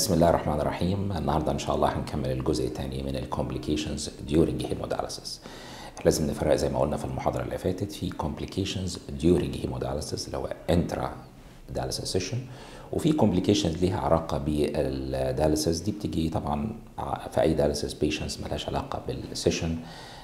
بسم الله الرحمن الرحيم النهارده ان شاء الله هنكمل الجزء الثاني من الكومبليكيشنز during hemodialysis لازم نفرق زي ما قلنا في المحاضره اللي فاتت في complications during hemodialysis اللي هو intra dialysis session وفي complications ليها علاقه بالدياليسيس دي بتيجي طبعا في اي دياليسيس بيشنتس ملهاش علاقه بالسيشن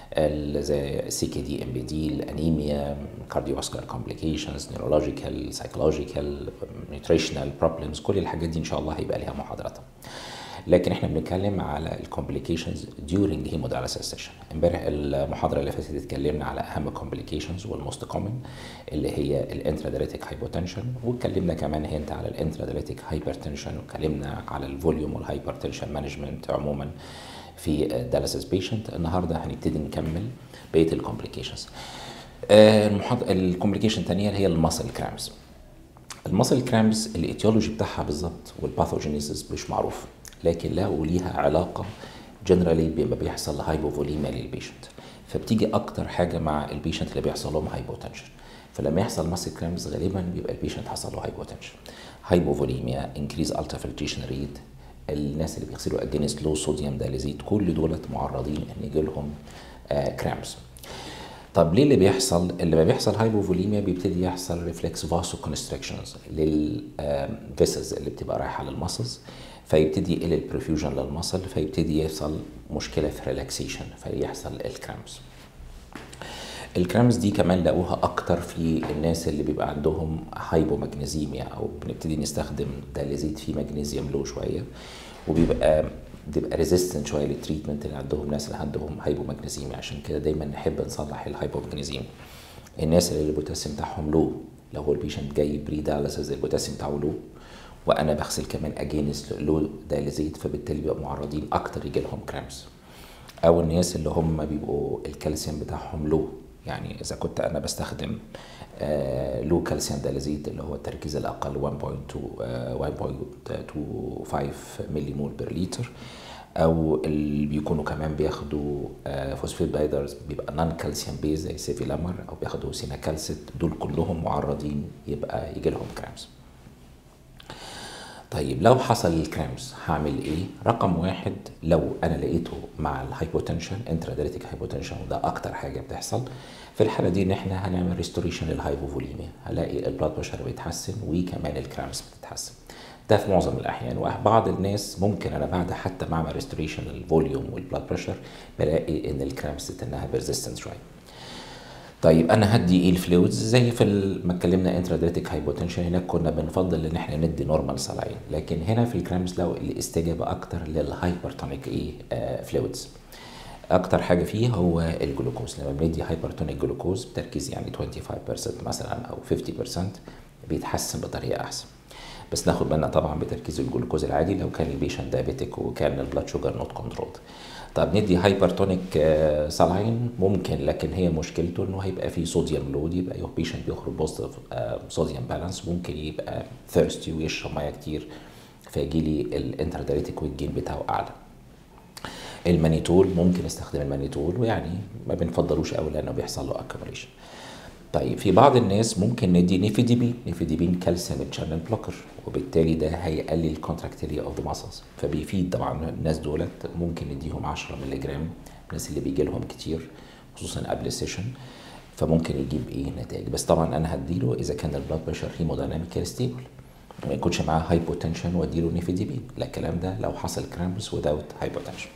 زي سي كي دي ام بي دي الانيميا كارديوفاسكولار كومبليكيشنز نيورولوجيكال سايكولوجيكال نيوتريشنال بروبلمز كل الحاجات دي ان شاء الله هيبقى ليها محاضراتها لكن احنا بنتكلم على الكومبليكيشنز during hemodialysis سيشن امبارح المحاضره اللي فاتت اتكلمنا على اهم كومبليكيشنز والموست كومن اللي هي الانترادياليتيك هايبوتنشن واتكلمنا كمان هنت على الانترادياليتيك هايبرتنشن واتكلمنا على الفوليوم والهايبرتنشن مانجمنت عموما في دياليسيس بيشنت النهارده هنبتدي نكمل بقيه الكومبليكيشنز المحاضره الكومبليكيشن الثانيه هي الماسل كرامز الماسل كرامز الايتيولوجي بتاعها بالظبط والباثوجينيسيس مش معروف لكن له ليها علاقه جنرالي بما بيحصل هايبوفوليميا للبيشنت فبتيجي اكتر حاجه مع البيشنت اللي بيحصل لهم هايبوتنشن فلما يحصل ماسل كرامز غالبا بيبقى البيشنت حصل له هايبوتنشن هايبوفوليميا انكريز الترا فلتريشن ريت الناس اللي بيغسلوا اجينست لو صوديوم داليزيت كل دولت معرضين ان يجي لهم آه كرامز طب ليه اللي بيحصل اللي ما بيحصل هايبوفوليميا بيبتدي يحصل ريفلكس فاسو كونستريكشنز للفيسز اللي بتبقى رايحه للمسلز فيبتدي يقل البرفيوجن للمسل فيبتدي يحصل مشكله في ريلاكسيشن فيحصل الكرامز الكرامز دي كمان لقوها اكتر في الناس اللي بيبقى عندهم هايبومagنيزيميا او بنبتدي نستخدم داليزيت فيه مغنيسيوم لو شويه وبيبقى بيبقى ريزيستنت شويه للتريتمنت اللي عندهم ناس اللي عندهم هايبومagنيزيميا عشان كده دايما نحب نصلح الهايبومagنيزيميا الناس اللي البوتاسيوم بتاعهم لو لو هو البيشنت جاي بري داليسيس البوتاسيوم بتاعه لو وانا بغسل كمان اجينس لو داليزيت فبالتالي بيبقوا معرضين اكتر يجي لهم كرامز او الناس اللي هم بيبقوا الكالسيوم بتاعهم لو يعني اذا كنت انا بستخدم آه لو كالسيوم داليزيت اللي هو التركيز الاقل 1.2 1.25 ملي مول بر لتر او اللي بيكونوا كمان بياخدوا آه فوسفيت بايدرز بيبقى نون كالسيوم بيز زي سيفيلامر او بياخدوا سيناكالسيت دول كلهم معرضين يبقى يجي لهم كرامز طيب لو حصل الكرامز هعمل ايه؟ رقم واحد لو انا لقيته مع الهايبوتنشن انترادياليتيك هايبوتنشن وده اكتر حاجه بتحصل في الحاله دي ان احنا هنعمل ريستوريشن للهايبوفوليميا هلاقي البلاد بريشر بيتحسن وكمان الكرامز بتتحسن ده في معظم الاحيان وبعض الناس ممكن انا بعد حتى ما اعمل ريستوريشن للفوليوم والبلاد بريشر بلاقي ان الكرامز انها بيرزيستنت شويه طيب انا هدي ايه الفلويدز زي في ما اتكلمنا انتراديتيك هايبوتنشن هناك كنا بنفضل ان احنا ندي نورمال سلاين لكن هنا في الكرامز لو الاستجابه اكتر للهايبرتونيك ايه آه فلويدز اكتر حاجه فيه هو الجلوكوز لما بندي هايبرتونيك جلوكوز بتركيز يعني 25% مثلا او 50% بيتحسن بطريقه احسن بس ناخد بالنا طبعا بتركيز الجلوكوز العادي لو كان البيشنت دايابيتيك وكان البلاد شوجر نوت كنترولد طب ندي هايبرتونيك سلاين ممكن لكن هي مشكلته انه هيبقى فيه صوديوم لود يبقى بيشنت بيخرج بوزيتيف صوديوم بالانس ممكن يبقى ثيرستي ويشرب ميه كتير فيجي لي الانترادياليتيك والجين بتاعه اعلى المانيتول ممكن استخدم المانيتول ويعني ما بنفضلوش قوي لانه بيحصل له اكوميليشن طيب في بعض الناس ممكن ندي نيفيديبين نيفيديبين كالسيوم تشانل بلوكر وبالتالي ده هيقلل الكونتراكتيليا اوف ذا ماسلز فبيفيد طبعا الناس دولت ممكن نديهم 10 مللي جرام الناس اللي بيجي لهم كتير خصوصا قبل السيشن فممكن يجيب ايه نتائج بس طبعا انا هديله اذا كان البلاد بريشر هيمودايناميكال ستيبل ما يكونش معاه هايبوتنشن واديله نيفيديبين لا الكلام ده لو حصل كرامبس وداوت هايبوتنشن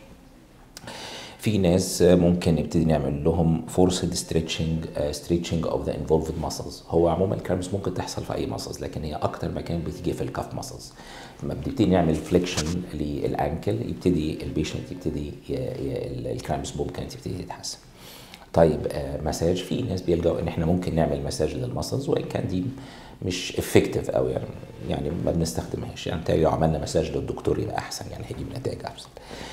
في ناس ممكن نبتدي نعمل لهم فورسد ستريتشنج ستريتشنج اوف ذا انفولفد ماسلز هو عموما الكرامز ممكن تحصل في اي ماسلز لكن هي اكتر مكان بتيجي في الكاف ماسلز لما بنبتدي نعمل فليكشن للانكل يبتدي البيشنت يبتدي الكرامز ممكن تبتدي تتحسن طيب مساج في ناس بيلجأوا ان احنا ممكن نعمل مساج للماسلز وان كان دي مش افكتيف قوي يعني يعني ما بنستخدمهاش يعني لو عملنا مساج للدكتور يبقى احسن يعني هيجيب نتائج احسن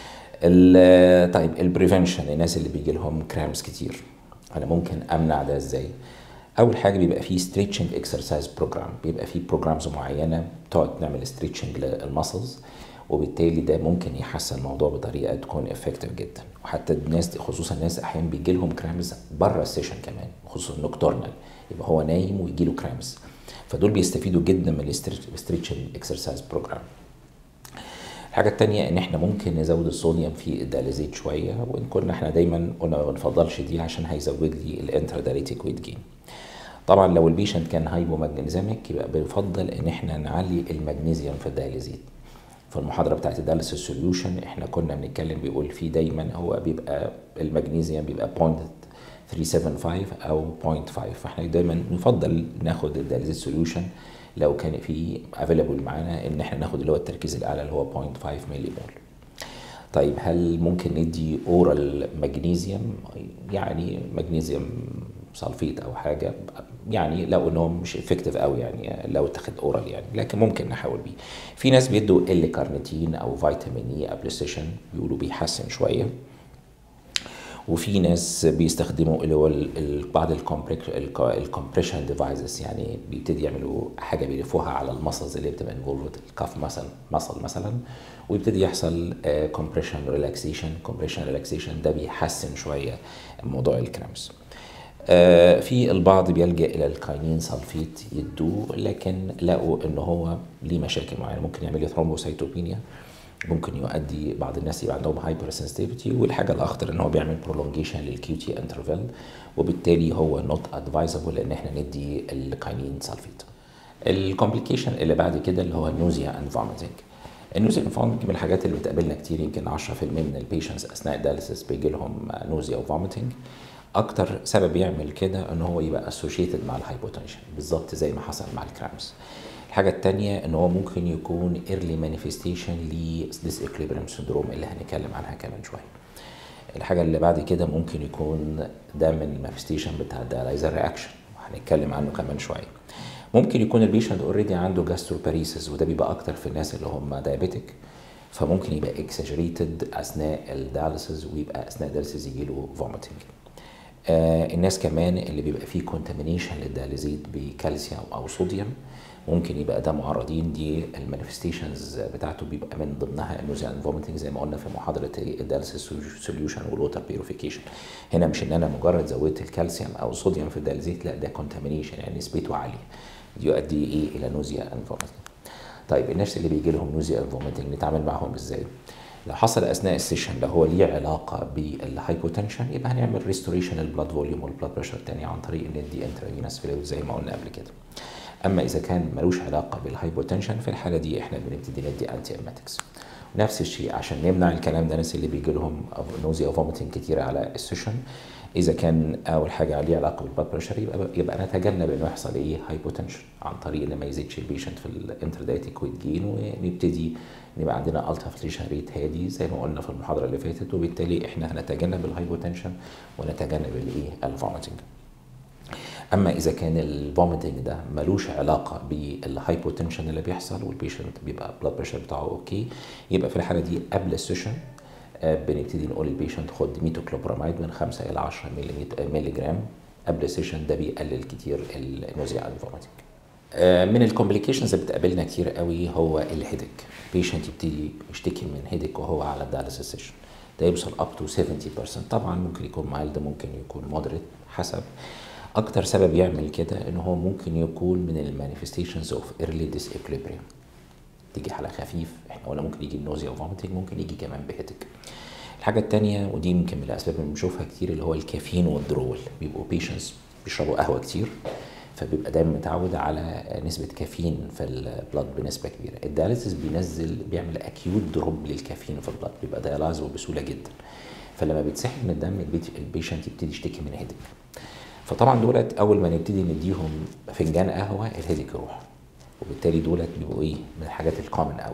طيب البريفنشن الناس اللي بيجي لهم كرامز كتير انا ممكن امنع ده ازاي اول حاجه بيبقى فيه ستريتشنج اكسرسايز بروجرام بيبقى فيه بروجرامز معينه تقعد نعمل ستريتشنج للمسلز وبالتالي ده ممكن يحسن الموضوع بطريقه تكون افكتيف جدا وحتى الناس خصوصا الناس احيانا بيجي لهم كرامز بره السيشن كمان خصوصا نوكتورنال يبقى هو نايم ويجي له كرامز فدول بيستفيدوا جدا من الاستريتشنج اكسرسايز بروجرام الحاجة التانية ان احنا ممكن نزود الصوديوم في الداليزيت شوية وان كنا احنا دايما قلنا ما بنفضلش دي عشان هيزود لي الانتراداليتيك ويت جين طبعا لو البيشنت كان هايبوماجنيزيميك يبقى بيفضل ان احنا نعلي المغنيسيوم في الداليزيت في المحاضره بتاعت الداليسيس سوليوشن احنا كنا بنتكلم بيقول فيه دايما هو بيبقى المغنيسيوم بيبقى 375 او 0.5 فاحنا دايما نفضل ناخد الداليسيس سوليوشن لو كان في افيلابل معانا ان احنا ناخد اللي هو التركيز الاعلى اللي هو 0.5 ملي مول طيب هل ممكن ندي اورال مغنيسيوم يعني مغنيسيوم سلفيت او حاجه يعني لو ان هو مش افكتيف قوي يعني لو اتخذ اورال يعني لكن ممكن نحاول بيه في ناس بيدوا ال كارنيتين او فيتامين اي قبل السيشن بيقولوا بيحسن شويه وفي ناس بيستخدموا اللي هو بعض الكومبريشن ديفايسز يعني بيبتدي يعملوا حاجه بيلفوها على المسلز اللي بتبقى انفولفد الكف مثلا مصل مثلا ويبتدي يحصل كومبريشن ريلاكسيشن كومبريشن ريلاكسيشن ده بيحسن شويه موضوع الكرامس في البعض بيلجا الى الكاينين سلفيت يدوه لكن لقوا ان هو ليه مشاكل معينه ممكن يعمل لي ثرومبوسايتوبينيا ممكن يؤدي بعض الناس يبقى عندهم هايبر سنسيتيفيتي والحاجه الاخطر ان هو بيعمل برولونجيشن للكيو تي انترفال وبالتالي هو نوت ادفايزبل ان احنا ندي الكاينين سلفيت الكومبليكيشن اللي بعد كده اللي هو نوزيا اند فوميتنج النوزيا اند فوميتنج من الحاجات اللي بتقابلنا كتير يمكن 10% من البيشنتس اثناء الداليسيس بيجي لهم نوزيا وفوميتنج اكتر سبب يعمل كده ان هو يبقى اسوشيتد مع الهايبوتنشن بالظبط زي ما حصل مع الكرامس الحاجة التانية ان هو ممكن يكون early manifestation ل disequilibrium syndrome اللي هنتكلم عنها كمان شوية الحاجة اللي بعد كده ممكن يكون ده من المانيفستيشن بتاع الدايلايزر رياكشن وهنتكلم عنه كمان شوية ممكن يكون البيشنت اوريدي عنده جاستروباريسيس وده بيبقى اكتر في الناس اللي هم دايابيتك فممكن يبقى اكسجريتد اثناء الدياليسيس ويبقى اثناء الدياليسيس يجي له فوميتنج آه الناس كمان اللي بيبقى فيه كونتامينيشن للدياليزيت بكالسيوم او صوديوم ممكن يبقى ده معرضين دي المانيفستيشنز بتاعته بيبقى من ضمنها النوزيا اند فوميتنج زي ما قلنا في محاضره الدياليسيس سوليوشن والووتر بيوريفيكيشن هنا مش ان انا مجرد زودت الكالسيوم او الصوديوم في الدياليزيت لا ده كونتامينيشن يعني نسبته عاليه يؤدي ايه الى نوزيا اند فوميتنج طيب الناس اللي بيجي لهم نوزيا اند فوميتنج نتعامل معاهم ازاي لو حصل اثناء السيشن لو هو ليه علاقه بالهايبوتنشن يبقى هنعمل ريستوريشن للبلاد فوليوم والبلاد بريشر تاني عن طريق ان ندي انترافينوس فلويد زي ما قلنا قبل كده اما اذا كان ملوش علاقه بالهايبوتنشن في الحاله دي احنا بنبتدي ندي انتي اماتكس نفس الشيء عشان نمنع الكلام ده الناس اللي بيجي لهم نوزيا وفوميتنج كتير على السيشن اذا كان اول حاجه عليه علاقه بالبلاد بريشر يبقى يبقى نتجنب انه يحصل ايه هايبوتنشن عن طريق ان ما يزيدش البيشنت في الانتردايتيك ويت جين ونبتدي نبقى عندنا التا فليشن ريت هادي زي ما قلنا في المحاضره اللي فاتت وبالتالي احنا هنتجنب الهايبوتنشن ونتجنب الايه الفوميتنج اما اذا كان الفوميتنج ده ملوش علاقه بالهايبوتنشن اللي بيحصل والبيشنت بيبقى بلاد بريشر بتاعه اوكي يبقى في الحاله دي قبل السيشن بنبتدي نقول للبيشنت خد ميتوكلوبراميد من 5 الى 10 مللي جرام قبل السيشن ده بيقلل كتير النوزيا الفوميتنج من الكومبليكيشنز اللي بتقابلنا كتير قوي هو الهيدك بيشنت يبتدي يشتكي من هيدك وهو على الدياليسيس سيشن ده يوصل اب تو 70% طبعا ممكن يكون مايلد ممكن يكون مودريت حسب اكتر سبب يعمل كده ان هو ممكن يكون من المانيفستيشنز اوف ايرلي ديس اكليبريم تيجي حاله خفيف احنا قلنا ممكن يجي نوزيا وفوميتنج ممكن يجي كمان بهيدك الحاجه الثانيه ودي يمكن من الاسباب اللي بنشوفها كتير اللي هو الكافيين والدرول بيبقوا بيشنتس بيشربوا قهوه كتير فبيبقى دايما متعود على نسبه كافيين في البلاد بنسبه كبيره الدياليسيس بينزل بيعمل اكيوت دروب للكافيين في البلاد بيبقى ديالازو بسهوله جدا فلما بيتسحب من الدم البيشنت يبتدي يشتكي من هيدك فطبعا دولت اول ما نبتدي نديهم فنجان قهوه الهيدك يروح وبالتالي دولت بيبقوا ايه من الحاجات الكومن قوي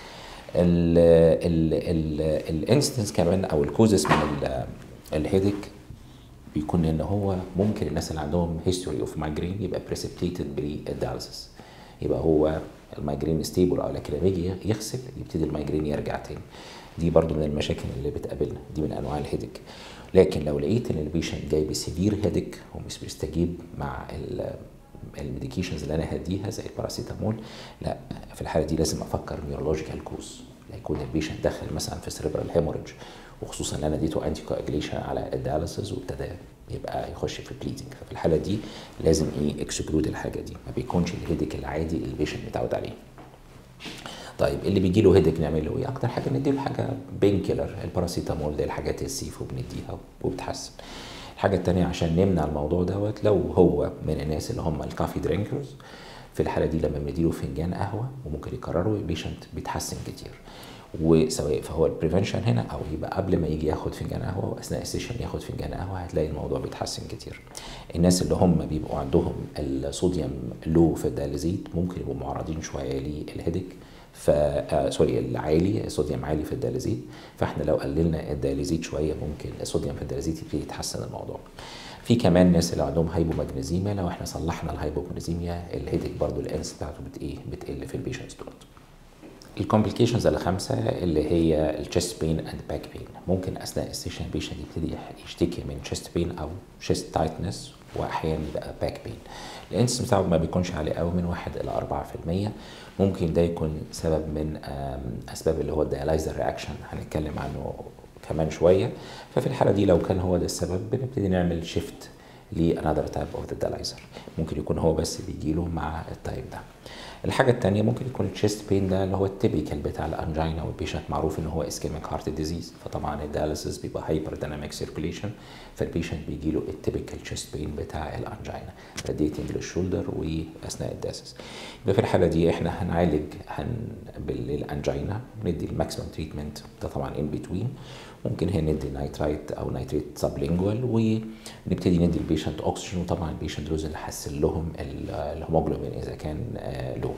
الانستنس كمان او الكوزس من الهيدك بيكون ان هو ممكن الناس اللي عندهم هيستوري اوف مايجرين يبقى بريسبتيتد بالدياليسيس يبقى هو المايجرين ستيبل او لكن لما يجي يغسل يبتدي المايجرين يرجع تاني دي برضو من المشاكل اللي بتقابلنا دي من انواع الهيدك لكن لو لقيت ان البيشنت جاي بسيفير هيدك ومش بيستجيب مع الميديكيشنز اللي انا هديها زي الباراسيتامول لا في الحاله دي لازم افكر نيورولوجيكال كوز يكون البيشنت داخل مثلا في سريبرال هيموريدج وخصوصا ان انا اديته انتي كواجليشن على الدياليسيس وابتدى يبقى يخش في بليدنج ففي الحاله دي لازم ايه اكسكلود الحاجه دي ما بيكونش الهيدك العادي اللي البيشنت متعود عليه طيب اللي بيجي له هيدك نعمل له ايه اكتر حاجه نديله حاجه بين كيلر الباراسيتامول دي الحاجات السيف وبنديها وبتحسن الحاجه التانية عشان نمنع الموضوع دوت لو هو من الناس اللي هم الكافي درينكرز في الحاله دي لما بنديله فنجان قهوه وممكن يكرروا البيشنت بيتحسن كتير وسواء فهو البريفنشن هنا او يبقى قبل ما يجي ياخد فنجان قهوه واثناء السيشن ياخد فنجان قهوه هتلاقي الموضوع بيتحسن كتير. الناس اللي هم بيبقوا عندهم الصوديوم لو في الداليزيت ممكن يبقوا معرضين شويه للهيدك ف آه سوري العالي الصوديوم عالي في الداليزيت فاحنا لو قللنا الداليزيت شويه ممكن الصوديوم في الداليزيت يبتدي يتحسن الموضوع. في كمان ناس اللي عندهم هايبومagنيزيميا لو احنا صلحنا الهايبومagنيزيميا الهيدك برضو الانس بتاعته بت ايه بتقل في البيشنتس دول. الكومبليكيشنز الخمسه اللي هي الشيست بين اند باك بين ممكن اثناء السيشن البيشنت يبتدي يشتكي من شيست بين او شيست تايتنس واحيانا يبقى باك بين الانس بتاعه ما بيكونش عالي قوي من 1 الى 4% ممكن ده يكون سبب من اسباب اللي هو الديالايزر رياكشن هنتكلم عنه كمان شويه ففي الحاله دي لو كان هو ده السبب بنبتدي نعمل شيفت لانذر تايب اوف ذا ديالايزر ممكن يكون هو بس بيجيله مع التايب ده الحاجه الثانيه ممكن يكون التشيست بين ده اللي هو التيبيكال بتاع الانجينا والبيشنت معروف ان هو اسكيميك هارت ديزيز فطبعا الدياليسيس بيبقى هايبر دايناميك سيركيليشن فالبيشنت بيجي له التيبيكال تشيست بين بتاع الانجينا راديتنج للشولدر واثناء الداسس يبقى في الحاله دي احنا هنعالج هن بالانجينا ندي الماكسيمم تريتمنت ده طبعا ان بتوين ممكن هنا ندي نايترايت او نايتريت سبلينجوال ونبتدي ندي البيشنت اكسجين وطبعا البيشنت لازم نحسن لهم الهيموجلوبين اذا كان لو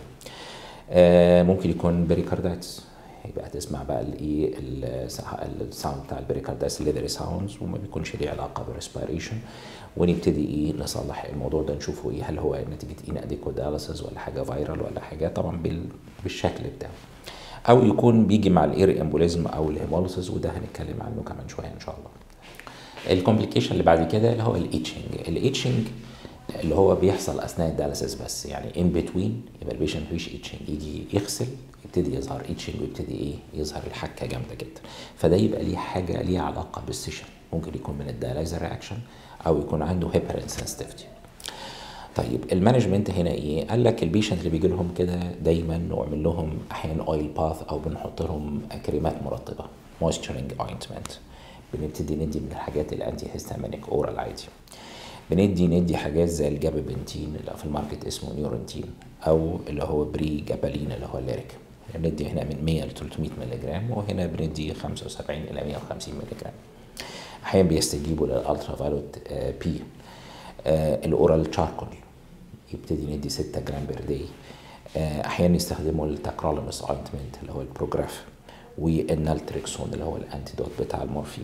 ممكن يكون بريكاردايتس يبقى هتسمع بقى الايه الساوند بتاع البريكاردايتس الليذري ساوندز وما بيكونش ليه علاقه بالريسبيريشن ونبتدي ايه نصلح الموضوع ده نشوفه ايه هل هو نتيجه ان اديكو داليسيس ولا حاجه فايرال ولا حاجه طبعا بالشكل بتاعه او يكون بيجي مع الاير امبوليزم او الهيموليسيس وده هنتكلم عنه كمان شويه ان شاء الله الكومبليكيشن اللي بعد كده اللي هو الايتشنج الايتشنج اللي هو بيحصل اثناء الدياليسيس بس يعني ان بتوين يبقى البيشنت مفيش ايتشنج يجي يغسل يبتدي يظهر ايتشنج ويبتدي ايه يظهر الحكه جامده جدا فده يبقى ليه حاجه ليها علاقه بالسيشن ممكن يكون من الدياليزر رياكشن او يكون عنده هيبرين سنسيتيفيتي طيب المانجمنت هنا ايه؟ قال لك البيشنت اللي بيجي لهم كده دايما نعمل لهم احيانا اويل باث او بنحط لهم كريمات مرطبه مويستشرنج اوينتمنت بنبتدي ندي من الحاجات الانتي هيستامينيك اورال عادي بندي ندي حاجات زي الجابابنتين اللي في الماركت اسمه نيورنتين او اللي هو بري جابالين اللي هو الليريك بندي هنا من 100 ل 300 مللي جرام وهنا بندي 75 الى 150 مللي جرام احيانا بيستجيبوا للالترا فايلوت بي الاورال تشاركول يبتدي ندي 6 جرام بير داي احيانا يستخدموا التاكروليمس اوينتمنت اللي هو البروجراف والنالتريكسون اللي هو الانتيدوت بتاع المورفين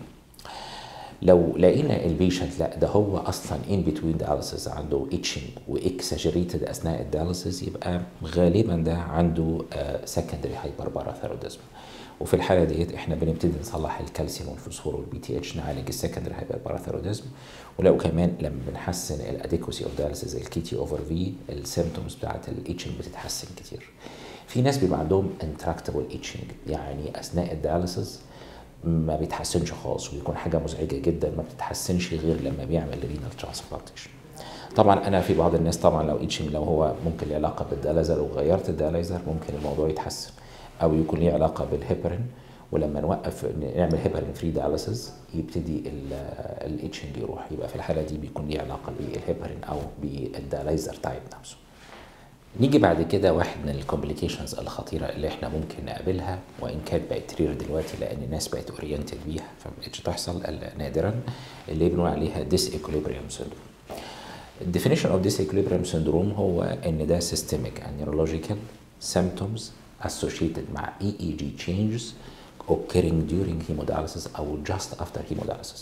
لو لقينا البيشنت لا ده هو اصلا ان بتوين دياليسيس عنده اتشنج واكساجريتد اثناء الدياليسيس يبقى غالبا ده عنده سكندري هايبر باراثيروديزم وفي الحاله ديت احنا بنبتدي نصلح الكالسيوم والفوسفور والبي تي اتش نعالج السكندري هايبر باراثيروديزم ولو كمان لما بنحسن الاديكوسي اوف دياليسيس زي الكي تي اوفر في السيمتومز بتاعت الاتشنج بتتحسن كتير في ناس بيبقى عندهم انتراكتبل اتشنج يعني اثناء الدياليسيس ما بيتحسنش خالص ويكون حاجه مزعجه جدا ما بتتحسنش غير لما بيعمل رينال ترانسبلانتيشن طبعا انا في بعض الناس طبعا لو اتشنج لو هو ممكن له علاقه بالدياليزر وغيرت الدياليزر ممكن الموضوع يتحسن او يكون ليه علاقه بالهيبرين ولما نوقف نعمل هيبرين فري دياليسيس يبتدي الاتشنج يروح يبقى في الحاله دي بيكون ليه علاقه بالهيبرين او بالدياليزر تايب نفسه نيجي بعد كده واحد من الكومبليكيشنز الخطيره اللي احنا ممكن نقابلها وان كانت بقت رير دلوقتي لان الناس بقت اورينتد بيها فمبقتش تحصل نادرا اللي بنقول عليها ديس ايكوليبريم سيندروم الديفينيشن اوف ديس ايكوليبريم سيندروم هو ان ده سيستميك and neurological symptoms associated مع EEG changes occurring during hemodialysis او just after hemodialysis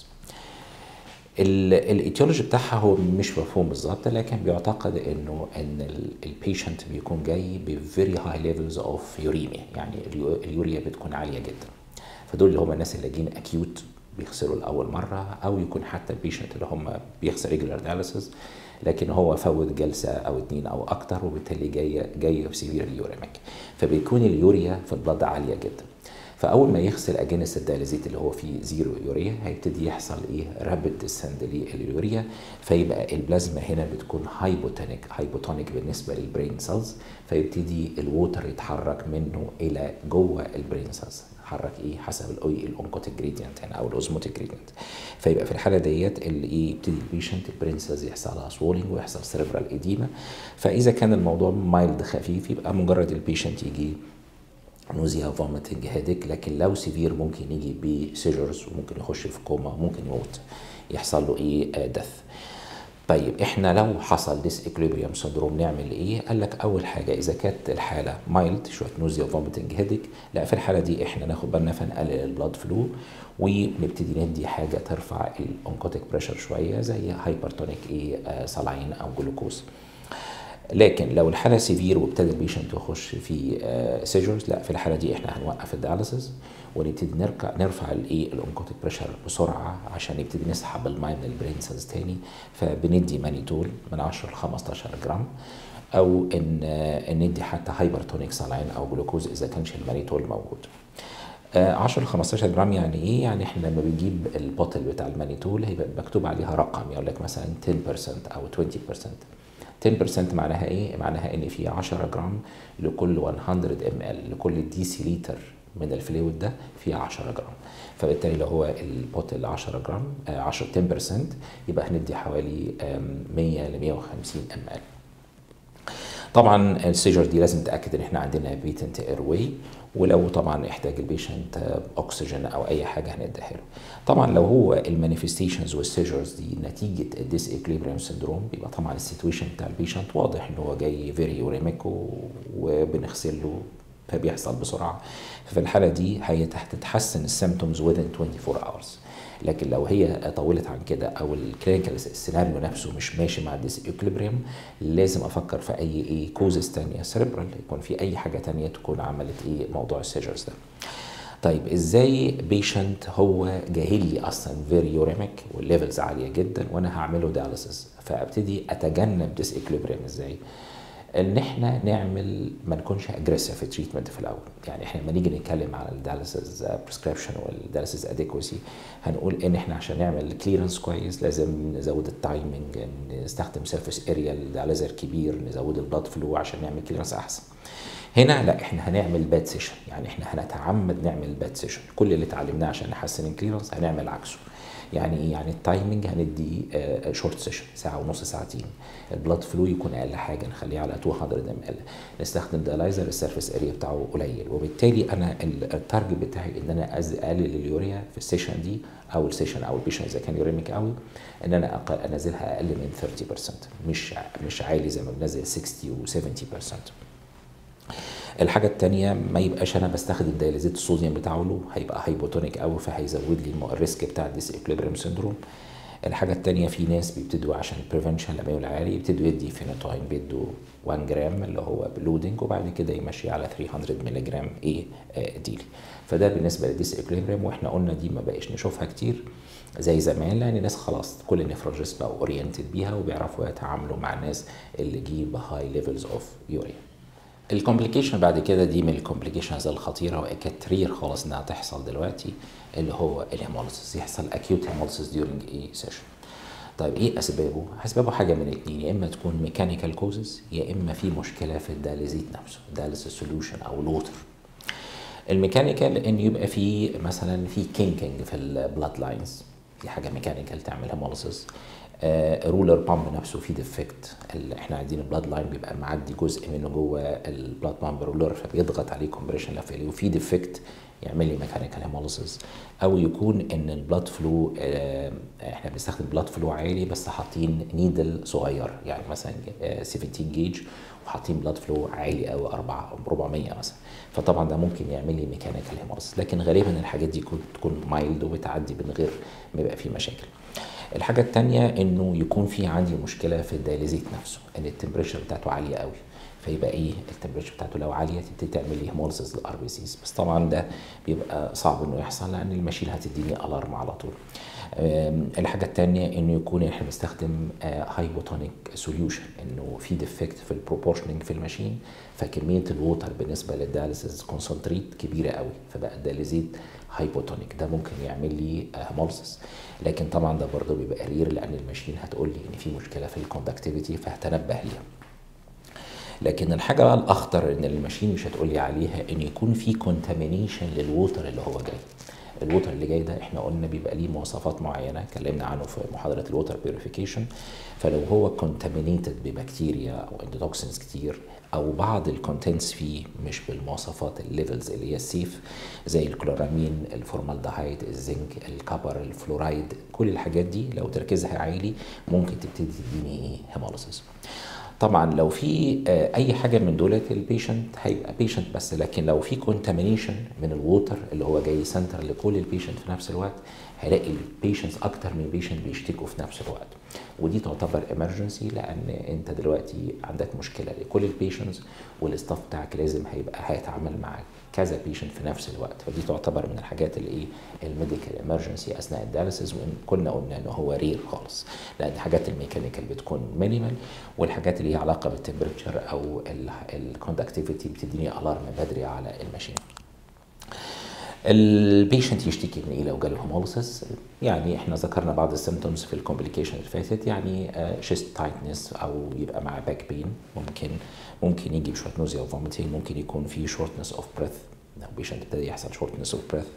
الايتيولوجي بتاعها هو مش مفهوم بالظبط لكن بيعتقد انه ان البيشنت بيكون جاي بفيري هاي ليفلز اوف يوريميا يعني اليوريا بتكون عاليه جدا فدول اللي هم الناس اللي جايين اكيوت بيغسلوا لاول مره او يكون حتى البيشنت اللي هم بيغسل ريجولار دياليسيس لكن هو فوت جلسه او اتنين او اكتر وبالتالي جاي جاي في سيفير يوريميك فبيكون اليوريا في البلد عاليه جدا فاول ما يغسل اجنس الدياليزيت اللي هو فيه زيرو يوريا هيبتدي يحصل ايه رابيد ديسند لليوريا فيبقى البلازما هنا بتكون هايبوتونيك هايبوتونيك بالنسبه للبرين سيلز فيبتدي الووتر يتحرك منه الى جوه البرين سيلز يتحرك ايه حسب الاي الاونكوتيك جريدينت هنا او الاوزموتيك جريدينت فيبقى في الحاله ديت اللي ايه يبتدي البيشنت البرين سيلز يحصل لها سوولينج ويحصل سيريبرال ايديما فاذا كان الموضوع مايلد خفيف يبقى مجرد البيشنت يجي نوزيا فوميتنج هيدك لكن لو سيفير ممكن يجي بسيجرز وممكن يخش في كوما ممكن يموت يحصل له ايه دث طيب احنا لو حصل ديس اكليبريم سندروم نعمل ايه؟ قال لك اول حاجه اذا كانت الحاله مايلد شويه نوزيا فوميتنج هيدك لا في الحاله دي احنا ناخد بالنا فنقلل البلاد فلو ونبتدي ندي حاجه ترفع الاونكوتيك بريشر شويه زي هايبرتونيك ايه صلاين او جلوكوز. لكن لو الحاله سيفير وابتدى البيشنت يخش في سيجرز لا في الحاله دي احنا هنوقف الدياليسيس ونبتدي نركع نرفع الايه الاونكوتيك بريشر بسرعه عشان نبتدي نسحب الماء من البرين سيلز تاني فبندي مانيتول من 10 ل 15 جرام او ان ان ندي حتى هايبرتونيك سالاين او جلوكوز اذا كانش المانيتول موجود 10 ل 15 جرام يعني ايه؟ يعني احنا لما بنجيب البوتل بتاع المانيتول هيبقى مكتوب عليها رقم يقول لك مثلا 10% او 20% 10% معناها ايه؟ معناها ان في 10 جرام لكل 100 ام ال لكل ديسي لتر من الفلويد ده فيه 10 جرام فبالتالي لو هو البوتل 10 جرام 10 10% يبقى هندي حوالي 100 ل 150 ام ال طبعا السيجر دي لازم نتاكد ان احنا عندنا بيتنت اير واي ولو طبعا احتاج البيشنت اكسجين او اي حاجه هنديها له طبعا لو هو المانيفستيشنز والسيجرز دي نتيجه الديس ايكليبريم سندروم بيبقى طبعا السيتويشن بتاع البيشنت واضح ان هو جاي فيري يوريميك وبنغسل له فبيحصل بسرعه ففي الحاله دي هي هتتحسن السيمتومز within 24 hours لكن لو هي طولت عن كده او الكلينيكال السيناريو نفسه مش ماشي مع الديس ايكليبريم لازم افكر في اي ايه كوزز ثانيه سيربرال يكون في اي حاجه ثانيه تكون عملت ايه موضوع السيجرز ده طيب ازاي بيشنت هو جاهل لي اصلا فيري يوريميك والليفلز عاليه جدا وانا هعمله دياليسيس فابتدي اتجنب ديس ايكليبريم ازاي ان احنا نعمل ما نكونش اجريسيف في التريتمنت في الاول يعني احنا لما نيجي نتكلم على الدياليسيس بريسكريبشن والدياليسيس اديكوسي هنقول ان احنا عشان نعمل كليرنس كويس لازم نزود التايمنج نستخدم سيرفيس اريا ليزر كبير نزود البلاد فلو عشان نعمل كليرنس احسن هنا لا احنا هنعمل باد سيشن يعني احنا هنتعمد نعمل باد سيشن كل اللي اتعلمناه عشان نحسن الكليرنس هنعمل عكسه يعني ايه يعني التايمنج هندي شورت سيشن ساعه ونص ساعتين البلاد فلو يكون اقل حاجه نخليه على 200 ام ال نستخدم دالايزر السيرفيس اريا بتاعه قليل وبالتالي انا التارجت بتاعي ان انا اقلل اليوريا في السيشن دي او السيشن او البيشن اذا كان يوريميك قوي ان انا أقل انزلها اقل من 30% مش مش عالي زي ما بنزل 60 و 70% الحاجة التانية ما يبقاش أنا بستخدم دايليزيت الصوديوم بتاعه له هيبقى هايبوتونيك قوي فهيزود لي الريسك بتاع الديس اكليبريم سيندروم الحاجة التانية في ناس بيبتدوا عشان البريفنشن لما يقول عالي يبتدوا يدي فينوتاين بيدوا 1 جرام اللي هو بلودنج وبعد كده يمشي على 300 مللي جرام ايه ديلي فده بالنسبة للديس اكليبريم واحنا قلنا دي ما بقاش نشوفها كتير زي زمان لان الناس خلاص كل النفرولوجيست بقوا اورينتد بيها وبيعرفوا يتعاملوا مع الناس اللي جيب هاي ليفلز اوف يوريا الكومبليكيشن بعد كده دي من الكومبليكيشنز الخطيره وكترير خالص انها تحصل دلوقتي اللي هو الهيموليسيس يحصل اكيوت هيموليسيس ديورنج اي سيشن طيب ايه اسبابه؟ اسبابه حاجه من اتنين يا اما تكون ميكانيكال كوزز يا اما في مشكله في الداليزيت نفسه داليسيس سوليوشن او الووتر الميكانيكال ان يبقى في مثلا في كينكينج في البلاد لاينز دي حاجه ميكانيكال تعمل هيموليسيس رولر بامب نفسه فيه ديفكت احنا عايزين البلاد لاين بيبقى معدي جزء منه جوه البلاد بامب رولر فبيضغط عليه كومبريشن لفيلي وفي ديفكت يعمل لي ميكانيكال هيموليسيس او يكون ان البلاد فلو اه احنا بنستخدم بلاد فلو عالي بس حاطين نيدل صغير يعني مثلا اه 17 جيج وحاطين بلاد فلو عالي قوي 4 400 مثلا فطبعا ده ممكن يعمل لي ميكانيكال هيموليسيس لكن غالبا الحاجات دي تكون مايلد وبتعدي من غير ما يبقى في مشاكل الحاجة التانية انه يكون في عندي مشكلة في الدياليزيت نفسه ان التمبريتشر بتاعته عالية قوي فيبقى ايه التمبريتشر بتاعته لو عالية تبتدي تعمل لي هيموليسيس للار بي سيز بس طبعا ده بيبقى صعب انه يحصل لان الماشين هتديني الارم على طول آم، الحاجه الثانيه انه يكون احنا بنستخدم هايبوتونيك سوليوشن انه في ديفكت في البروبورشننج في الماشين فكميه الووتر بالنسبه للدياليسيس كونسنتريت كبيره قوي فبقى الدياليزيت هايبوتونيك ده ممكن يعمل لي هيموليسيس لكن طبعا ده برضه بيبقى رير لان الماشين هتقول لي ان في مشكله في الكوندكتيفيتي فهتنبه ليها لكن الحاجه بقى الاخطر ان الماشين مش هتقول لي عليها ان يكون في كونتامينيشن للووتر اللي هو جاي الووتر اللي جاي ده احنا قلنا بيبقى ليه مواصفات معينه اتكلمنا عنه في محاضره الووتر بيوريفيكيشن فلو هو كونتامينيتد ببكتيريا او اندوتوكسينز كتير او بعض الكونتنتس فيه مش بالمواصفات الليفلز اللي هي السيف زي الكلورامين الفورمالدهايد الزنك الكبر الفلورايد كل الحاجات دي لو تركيزها عالي ممكن تبتدي تديني ايه هيموليسيس طبعا لو في آه، اي حاجه من دولت البيشنت هيبقى بيشنت بس لكن لو في كونتامينيشن من الووتر اللي هو جاي سنتر لكل البيشنت في نفس الوقت هلاقي البيشنتس اكتر من بيشنت بيشتكوا في نفس الوقت ودي تعتبر امرجنسي لان انت دلوقتي عندك مشكله لكل البيشنتس والاستاف بتاعك لازم هيبقى هيتعامل مع كذا بيشنت في نفس الوقت فدي تعتبر من الحاجات اللي ايه الميديكال امرجنسي اثناء الدياليسيس وان كنا قلنا ان هو رير خالص لان حاجات الميكانيكال بتكون مينيمال والحاجات اللي هي علاقه بالتمبرتشر او الكوندكتيفيتي بتديني الارم بدري على الماشين البيشنت يشتكي من ايه لو جاله هيموليسيس يعني احنا ذكرنا بعض السيمتومز في الكومبليكيشن اللي فاتت يعني شيست تايتنس او يبقى مع باك بين ممكن ممكن يجي بشويه نوزيا وفوميتنج ممكن يكون في شورتنس اوف بريث لو بيشنت ابتدى يحصل شورتنس اوف بريث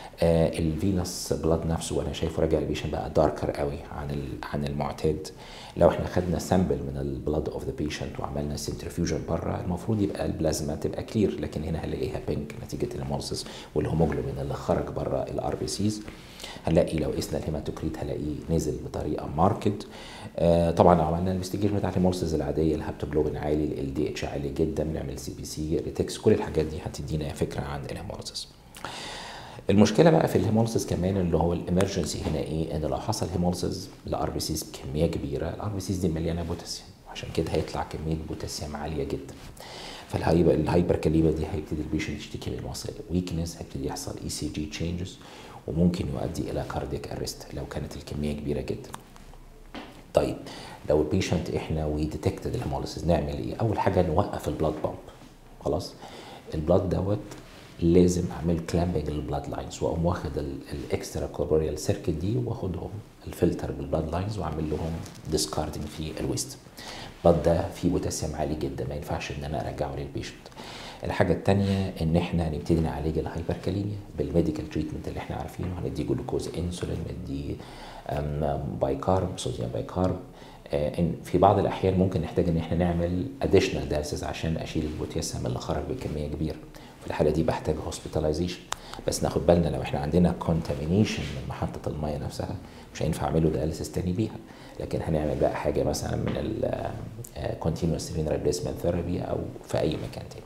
الفينس بلاد نفسه وانا شايفه راجع البيشنت بقى داركر قوي عن ال- عن المعتاد لو احنا خدنا سامبل من البلاد اوف ذا بيشنت وعملنا سنترفيوجن بره المفروض يبقى البلازما تبقى كلير لكن هنا هنلاقيها بينك نتيجه الهيموليسيس والهيموجلوبين اللي خرج بره الار بي سيز هنلاقي لو قسنا الهيماتوكريت هلاقيه نزل بطريقه ماركت آه طبعا لو عملنا الانفستيجيشن بتاعت الهيموليسيس العاديه الهابتوجلوبين عالي ال دي اتش عالي جدا نعمل سي بي سي ريتكس كل الحاجات دي هتدينا فكره عن الهيموليسيس المشكله بقى في الهيموليسيس كمان اللي هو الامرجنسي هنا ايه ان لو حصل هيموليسيس لار بي سيز بكميه كبيره الار بي سيز دي مليانه بوتاسيوم عشان كده هيطلع كميه بوتاسيوم عاليه جدا فالهايبر الهايبر كاليبا دي هيبتدي البيشنت يشتكي من مصل ويكنس هيبتدي يحصل اي سي جي تشينجز وممكن يؤدي الى كاردياك ارست لو كانت الكميه كبيره جدا طيب لو البيشنت احنا وي ديتكتد الهيموليسيس نعمل ايه اول حاجه نوقف البلاد بامب خلاص البلاد دوت لازم اعمل كلامبنج للبلاد لاينز واقوم واخد الاكسترا كوربوريال سيركت دي واخدهم الفلتر بالبلاد لاينز واعمل لهم ديسكاردنج في الويست البلاد ده فيه بوتاسيوم عالي جدا ما ينفعش ان انا ارجعه للبيشنت الحاجة التانية ان احنا نبتدي نعالج الهايبركاليميا بالميديكال تريتمنت اللي احنا عارفينه هندي جلوكوز انسولين ندي بايكارب صوديوم بايكارب آه، ان في بعض الاحيان ممكن نحتاج ان احنا نعمل اديشنال دايلسيس عشان اشيل البوتاسيوم اللي خرج بكميه كبيره في الحاله دي بحتاج هوسبيتاليزيشن بس ناخد بالنا لو احنا عندنا كونتامينيشن من محطه الميه نفسها مش هينفع اعمله دايلسيس تاني بيها لكن هنعمل بقى حاجه مثلا من الكونتينوس رينال ريبليسمنت ثيرابي او في اي مكان تاني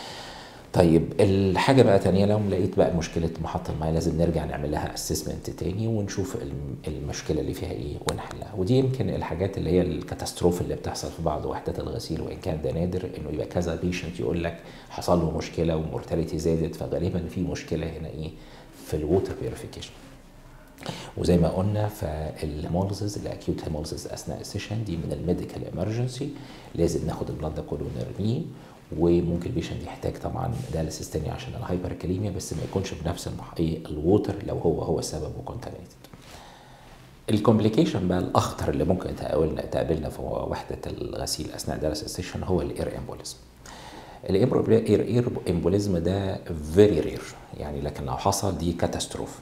طيب الحاجة بقى تانية لو لقيت بقى مشكلة محطة المياه لازم نرجع نعمل لها اسسمنت تاني ونشوف الم- المشكلة اللي فيها ايه ونحلها ودي يمكن الحاجات اللي هي الكاتاستروف اللي بتحصل في بعض وحدات الغسيل وان كان ده نادر انه يبقى كذا بيشنت يقول لك حصل له مشكلة ومورتاليتي زادت فغالبا في مشكلة هنا ايه في الووتر بيوريفيكيشن وزي ما قلنا فالهيموليسيس الاكيوت هيموليسيس اثناء السيشن دي من الميديكال امرجنسي لازم ناخد البلاد ده كله ونرميه وممكن البيشنت يحتاج طبعا دياليسيس تاني عشان الهايبركاليميا بس ما يكونش بنفس المح... ايه الووتر لو هو هو السبب وكونتامينيتد الكومبليكيشن بقى الاخطر اللي ممكن تقابلنا تقابلنا في وحده الغسيل اثناء دياليسيس سيشن هو الاير امبوليزم الاير امبوليزم ده فيري رير يعني لكن لو حصل دي كاتاستروف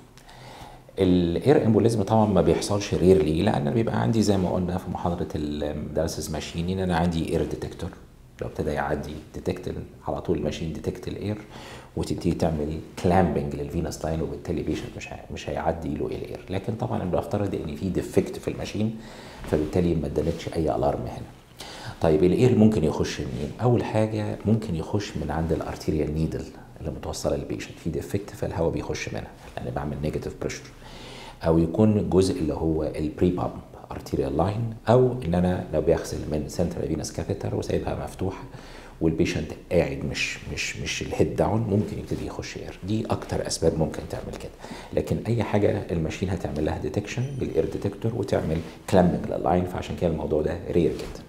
الاير امبوليزم طبعا ما بيحصلش رير ليه لان بيبقى عندي زي ما قلنا في محاضره الدياليسيس ماشين ان انا عندي اير ديتكتور لو ابتدى يعدي ديتكت على طول الماشين ديتكت الاير وتبتدي تعمل كلامبنج للفينس لاين وبالتالي بيشنت مش هي- مش هيعدي له الاير لكن طبعا أنا بفترض ان في ديفكت في الماشين فبالتالي ما ادالتش اي الارم هنا طيب الاير ممكن يخش منين اول حاجه ممكن يخش من عند الارتيريال نيدل اللي متوصله للبيشنت في ديفكت فالهواء بيخش منها لان بعمل نيجاتيف بريشر او يكون الجزء اللي هو البري بامب ارتيريال لاين او ان انا لو بيغسل من سنترال فينس كاثيتر وسايبها مفتوحه والبيشنت قاعد مش مش مش الهيد داون ممكن يبتدي يخش اير دي اكتر اسباب ممكن تعمل كده لكن اي حاجه الماشين هتعمل لها ديتكشن بالاير ديتكتور وتعمل كلامبنج لللاين فعشان كده الموضوع ده رير جدا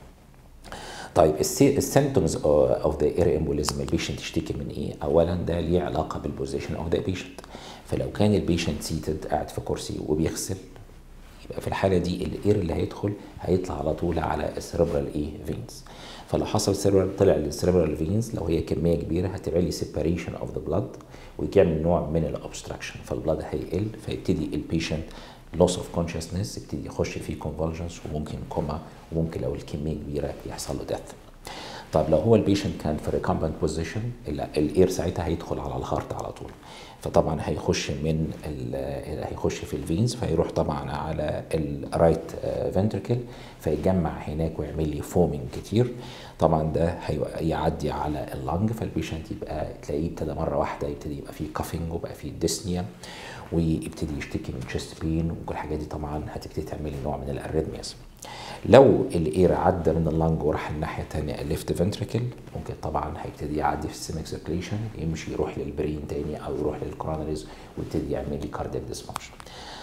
طيب السيمتومز اوف ذا اير امبوليزم البيشنت يشتكي من ايه؟ اولا ده ليه علاقه بالبوزيشن اوف ذا بيشنت فلو كان البيشنت سيتد قاعد في كرسي وبيغسل يبقى في الحاله دي الاير اللي هيدخل هيطلع على طول على السيربرال ايه فينز فلو حصل سيربرال طلع للسيربرال فينز لو هي كميه كبيره هتعمل لي سيباريشن اوف ذا بلاد ويعمل نوع من الاوبستراكشن فالبلاد هيقل فيبتدي البيشنت لوس اوف كونشسنس يبتدي يخش في كونفولجنس وممكن كوما وممكن لو الكميه كبيره يحصل له ديث طب لو هو البيشنت كان في ريكامبنت بوزيشن الاير ساعتها هيدخل على الهارت على طول فطبعا هيخش من هيخش في الفينز فيروح طبعا على الرايت فنتركل فيجمع هناك ويعمل لي فومينج كتير طبعا ده هيعدي على اللنج فالبيشنت يبقى تلاقيه ابتدى مره واحده يبتدي يبقى فيه كافينج وبقى فيه ديسنيا ويبتدي يشتكي من تشيست بين وكل الحاجات دي طبعا هتبتدي تعمل نوع من الاريثمياز لو الاير عدى من اللنج وراح الناحيه الثانيه الليفت فنتريكل ممكن طبعا هيبتدي يعدي في السيمك سيركليشن يمشي يروح للبرين تاني او يروح للكورونريز ويبتدي يعمل لي كاردياك ديسفانكشن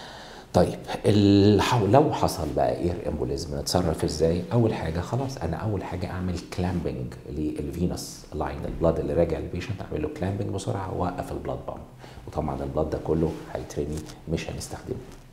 طيب لو حصل بقى اير امبوليزم نتصرف ازاي؟ اول حاجه خلاص انا اول حاجه اعمل كلامبنج للفينس لاين البلاد اللي راجع للبيشنت اعمل له كلامبنج بسرعه واوقف البلاد بامب وطبعا البلاد ده كله هيترمي مش هنستخدمه.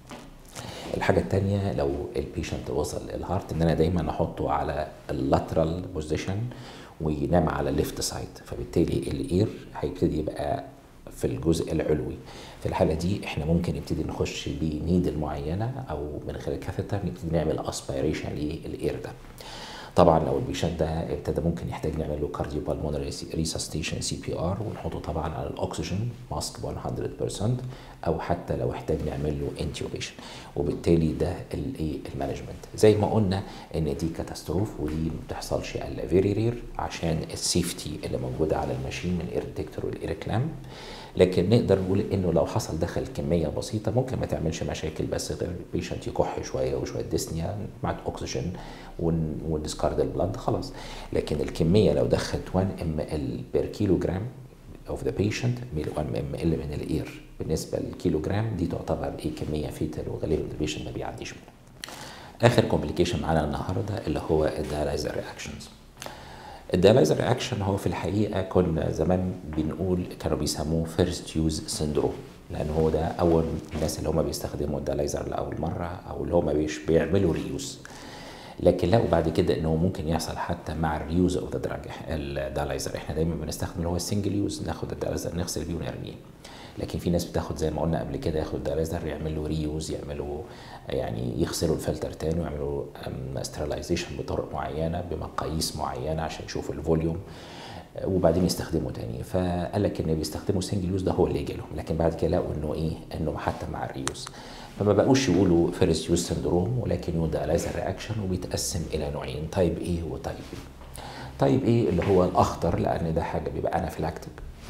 الحاجه الثانيه لو البيشنت وصل الهارت ان انا دايما احطه على اللاترال بوزيشن وينام على الليفت سايد فبالتالي الاير هيبتدي يبقى في الجزء العلوي في الحالة دي احنا ممكن نبتدي نخش بنيدل معينة او من خلال الكاثيتر نبتدي نعمل اسبيريشن للاير ده طبعا لو البيشنت ده ابتدى ممكن يحتاج نعمل له كارديو بالمونري ريسستيشن سي بي ار ونحطه طبعا على الاكسجين ماسك 100% او حتى لو احتاج نعمل له انتيوبيشن وبالتالي ده الايه المانجمنت زي ما قلنا ان دي كاتاستروف ودي ما بتحصلش الا فيري رير عشان السيفتي اللي موجوده على الماشين من الاير ديتكتور والاير كلام لكن نقدر نقول انه لو حصل دخل كميه بسيطه ممكن ما تعملش مشاكل بس غير البيشنت يكح شويه وشويه ديسنيا مع اكسجين وندسكارد البلد خلاص لكن الكميه لو دخلت 1 ام ال بير كيلو جرام اوف ذا بيشنت 1 ام ال من الاير بالنسبه للكيلو جرام دي تعتبر ايه كميه فيتال وغالبا البيشنت ما بيعديش منها اخر كومبليكيشن معانا النهارده اللي هو الدايلايزر رياكشنز الدايلايزر رياكشن هو في الحقيقه كنا زمان بنقول كانوا بيسموه فيرست يوز سيندروم لان هو ده اول الناس اللي هم بيستخدموا الدايلايزر لاول مره او اللي هم بيش بيعملوا ريوز لكن لقوا بعد كده انه ممكن يحصل حتى مع الريوز اوف ذا دراج الدايلايزر احنا دايما بنستخدم اللي هو السنجل يوز ناخد الدايلايزر نغسل بيه ونرميه لكن في ناس بتاخد زي ما قلنا قبل كده ياخد الدايلايزر يعملوا ريوز يعملوا يعني يغسلوا الفلتر تاني ويعملوا سترلايزيشن بطرق معينه بمقاييس معينه عشان يشوفوا الفوليوم وبعدين يستخدموا تاني فقال لك ان بيستخدموا سنجل يوز ده هو اللي يجي لهم لكن بعد كده لقوا انه ايه انه حتى مع الريوز فما بقوش يقولوا فيرست يوز سندروم ولكن يقولوا دايلايزر رياكشن وبيتقسم الى نوعين تايب ايه وتايب بي تايب ايه اللي هو الاخطر لان ده حاجه بيبقى انافيلاكتيك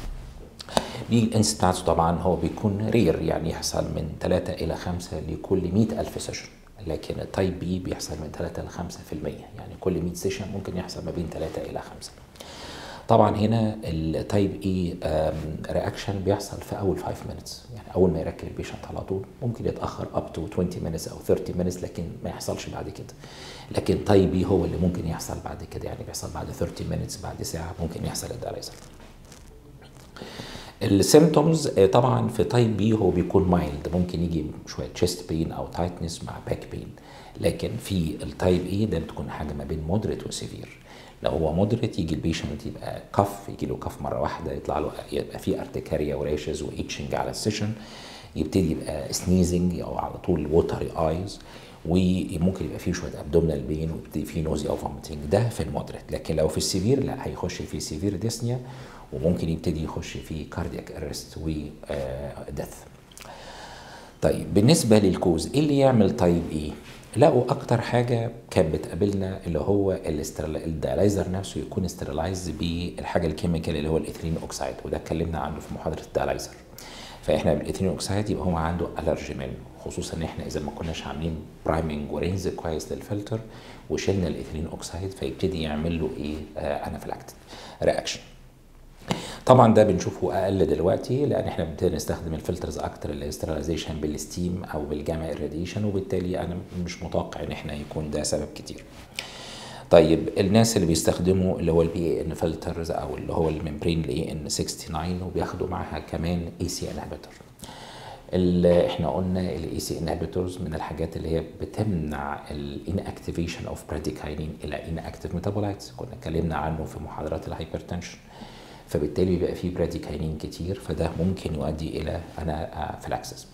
الانستانس طبعا هو بيكون رير يعني يحصل من 3 إلى 5 لكل 100 ألف سيشن لكن التايب بي بيحصل من 3 ل 5% يعني كل 100 سيشن ممكن يحصل ما بين 3 إلى 5 طبعا هنا التايب اي رياكشن بيحصل في اول 5 مينتس يعني اول ما يركب البيشنت على طول ممكن يتاخر اب تو 20 مينتس او 30 مينتس لكن ما يحصلش بعد كده لكن تايب بي هو اللي ممكن يحصل بعد كده يعني بيحصل بعد 30 مينتس بعد ساعه ممكن يحصل الدايلايزر السيمتومز طبعا في تايب بي هو بيكون مايلد ممكن يجي شويه تشيست بين او تايتنس مع باك بين لكن في التايب اي ده بتكون حاجه ما بين مودريت وسيفير لو هو مودريت يجي البيشنت يبقى كف يجي له كف مره واحده يطلع له يبقى في ارتكاريا وريشز وايتشنج على السيشن يبتدي يبقى سنيزنج او على طول ووتري ايز وممكن يبقى فيه شويه ابدومينال بين ويبتدي فيه نوزيا او فوميتنج ده في المودريت لكن لو في السيفير لا هيخش في سيفير ديسنيا وممكن يبتدي يخش في كاردياك ارست وديث طيب بالنسبه للكوز ايه اللي يعمل تايب ايه لقوا اكتر حاجه كانت بتقابلنا اللي هو الدايلايزر نفسه يكون استرلايز بالحاجه الكيميكال اللي هو الاثيلين اوكسيد وده اتكلمنا عنه في محاضره الدايلايزر فاحنا بالاثيلين اوكسيد يبقى هو عنده الرجي منه خصوصا ان احنا اذا ما كناش عاملين برايمنج ورينز كويس للفلتر وشلنا الاثيلين اوكسيد فيبتدي يعمل له ايه آه انافلاكتيك رياكشن طبعا ده بنشوفه اقل دلوقتي لان احنا بنبتدي نستخدم الفلترز اكتر الاستراليزيشن بالستيم او بالجاما irradiation وبالتالي انا مش متوقع ان احنا يكون ده سبب كتير طيب الناس اللي بيستخدموا اللي هو البي ان فلترز او اللي هو الممبرين الاي ان 69 وبياخدوا معاها كمان اي سي انهبيتور اللي احنا قلنا الاي سي انهبيتورز من الحاجات اللي هي بتمنع الانكتيفيشن اوف براديكاينين الى انكتيف ميتابولايتس كنا اتكلمنا عنه في محاضرات الهايبرتنشن فبالتالي بيبقى فيه براديكاينين كتير فده ممكن يؤدي الى انافلاكسس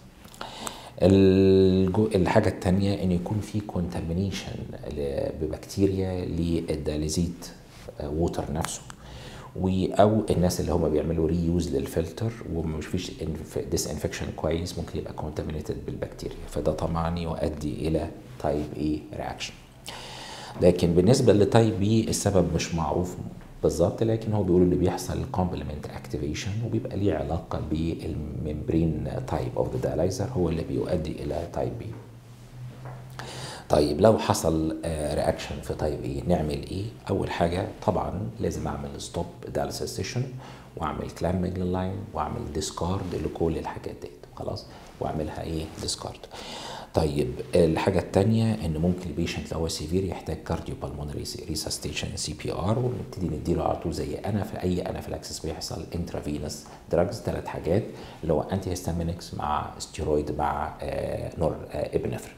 الحاجة التانية إن يكون في كونتامينيشن ببكتيريا للداليزيت ووتر نفسه او الناس اللي هم بيعملوا ري يوز للفلتر ومش فيش ديس انفكشن كويس ممكن يبقى كونتامينيتد بالبكتيريا فده طبعا يؤدي الى تايب اي رياكشن لكن بالنسبه لتايب بي السبب مش معروف بالظبط لكن هو بيقول اللي بيحصل كومبلمنت اكتيفيشن وبيبقى ليه علاقه بالممبرين تايب اوف ذا دالايزر هو اللي بيؤدي الى تايب بي طيب لو حصل رياكشن في تايب ايه نعمل ايه اول حاجه طبعا لازم اعمل ستوب دايليسيس سيشن واعمل كلامبنج لللاين واعمل ديسكارد لكل الحاجات ديت خلاص واعملها ايه ديسكارد طيب الحاجة التانية ان ممكن البيشنت لو هو سيفير يحتاج كارديو بالمونري ريسستيشن سي بي ار ونبتدي نديله على طول زي انا في اي انافلاكسس بيحصل انترافينوس دراجز ثلاث حاجات اللي هو انتي هيستامينكس مع ستيرويد مع آه نور آه ابنفرين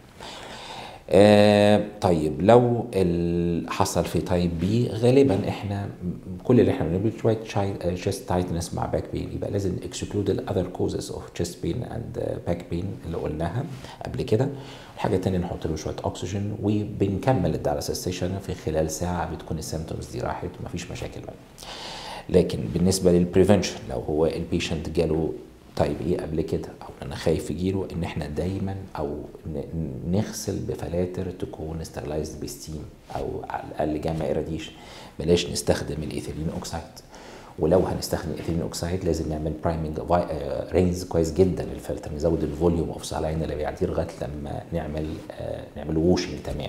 آه طيب لو حصل في تايب بي غالبا احنا كل اللي احنا بنعمله شويه chest تايتنس مع باك بين يبقى لازم اكسكلود الاذر كوزز اوف chest بين اند باك بين اللي قلناها قبل كده الحاجه الثانيه نحط له شويه اكسجين وبنكمل الدايليسيس ستيشن في خلال ساعه بتكون السيمتومز دي راحت ومفيش مشاكل منها لكن بالنسبه للبريفنشن لو هو البيشنت جاله طيب ايه قبل كده او انا خايف يجيله ان احنا دايما او نغسل بفلاتر تكون استرلايزد بستيم او على الاقل جاما ايراديشن بلاش نستخدم الايثيلين اوكسايد ولو هنستخدم الايثيلين اوكسايد لازم نعمل برايمنج رينز كويس جدا للفلتر نزود الفوليوم اوف سالاين اللي بيعديه لغايه لما نعمل نعمل ووشنج تمام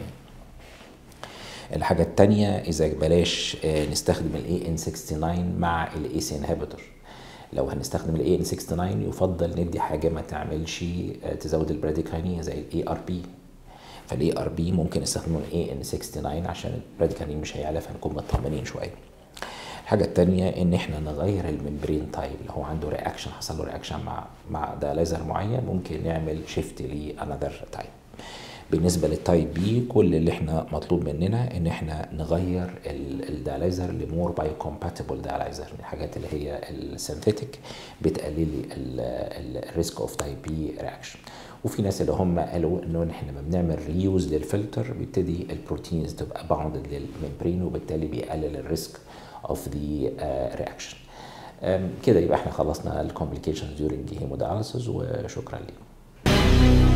الحاجة التانية إذا بلاش نستخدم ال AN69 مع ال ACE inhibitor لو هنستخدم الاي ان 69 يفضل ندي حاجه ما تعملش تزود البراديكاينين زي الاي ار بي فالاي ار بي ممكن نستخدمه الاي ان 69 عشان البراديكاينين مش هيعلى فنكون مطمنين شويه الحاجة التانية ان احنا نغير الممبرين تايب اللي هو عنده رياكشن حصل له رياكشن مع مع دايليزر معين ممكن نعمل شيفت لانذر تايب بالنسبة للتايب بي كل اللي احنا مطلوب مننا ان احنا نغير الدايلايزر لمور بايو كومباتبل دايلايزر من الحاجات اللي هي السينثيتك بتقلل لي الريسك اوف تايب بي رياكشن وفي ناس اللي هم قالوا انه احنا لما بنعمل ريوز للفلتر بيبتدي البروتينز تبقى باوندد للممبرين وبالتالي بيقلل الريسك اوف ذا رياكشن كده يبقى احنا خلصنا الكومبليكيشنز ديورنج هيمودايليسيس وشكرا لكم